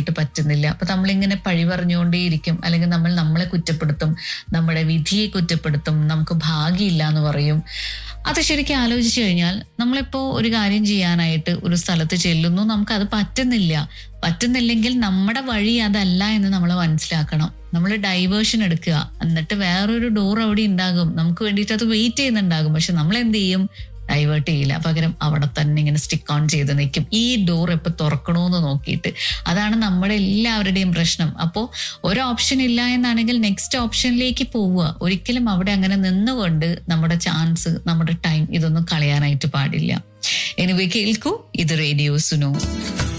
പോകാനായിട്ട് പറ്റുന്നില്ല അപ്പൊ നമ്മളിങ്ങനെ പഴി പറഞ്ഞുകൊണ്ടേയിരിക്കും അല്ലെങ്കിൽ നമ്മൾ നമ്മളെ കുറ്റപ്പെടുത്തും നമ്മുടെ വിധിയെ കുറ്റപ്പെടുത്തും നമുക്ക് ഭാഗ്യമില്ല എന്ന് പറയും അത് ശരിക്കും ആലോചിച്ചു കഴിഞ്ഞാൽ നമ്മളിപ്പോ ഒരു കാര്യം ചെയ്യാനായിട്ട് ഒരു സ്ഥലത്ത് ചെല്ലുന്നു നമുക്കത് പറ്റുന്നില്ല പറ്റുന്നില്ലെങ്കിൽ നമ്മുടെ വഴി അതല്ല എന്ന് നമ്മൾ മനസ്സിലാക്കണം നമ്മൾ ഡൈവേർഷൻ എടുക്കുക എന്നിട്ട് വേറൊരു ഡോർ അവിടെ ഉണ്ടാകും നമുക്ക് വേണ്ടിയിട്ട് അത് വെയിറ്റ് ചെയ്യുന്നുണ്ടാകും പക്ഷെ നമ്മൾ എന്ത് ചെയ്യും ഡൈവേർട്ട് ചെയ്യില്ല പകരം അവിടെ തന്നെ ഇങ്ങനെ സ്റ്റിക്ക് ഓൺ ചെയ്ത് നിൽക്കും ഈ ഡോർ എപ്പോൾ തുറക്കണമെന്ന് നോക്കിയിട്ട് അതാണ് നമ്മുടെ എല്ലാവരുടെയും പ്രശ്നം അപ്പോൾ ഒരു ഓപ്ഷൻ ഇല്ല എന്നാണെങ്കിൽ നെക്സ്റ്റ് ഓപ്ഷനിലേക്ക് പോവുക ഒരിക്കലും അവിടെ അങ്ങനെ നിന്നുകൊണ്ട് നമ്മുടെ ചാൻസ് നമ്മുടെ ടൈം ഇതൊന്നും കളയാനായിട്ട് പാടില്ല എനിവേ കേൾക്കൂ ഇത് റേഡിയോ സുനോ